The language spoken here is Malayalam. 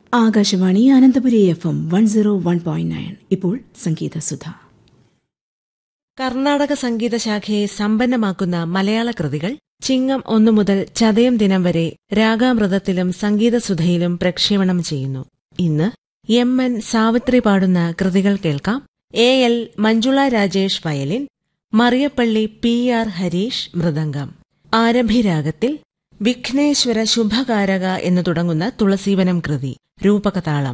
Akashvani Ananthapuri F M one zero one point nine ഇപ്പോൾ സംഗീത സുധ കർണാടക സംഗീത ശാഖയെ സമ്പന്നമാക്കുന്ന മലയാള കൃതികൾ ചിങ്ങം ഒന്നു മുതൽ ചതയം ദിനം വരെ രാഗാമൃതത്തിലും സംഗീതസുധയിലും പ്രക്ഷേപണം ചെയ്യുന്നു ഇന്ന് എം എൻ സാവിത്രി പാടുന്ന കൃതികൾ കേൾക്കാം A L Manjula Rajesh violin Mariyappally P R Harish മൃദംഗം ആരംഭിരാഗത്തിൽ വിഘ്നേശ്വര ശുഭകാരക എന്നു തുടങ്ങുന്ന തുളസീവനം കൃതി രൂപകതാളം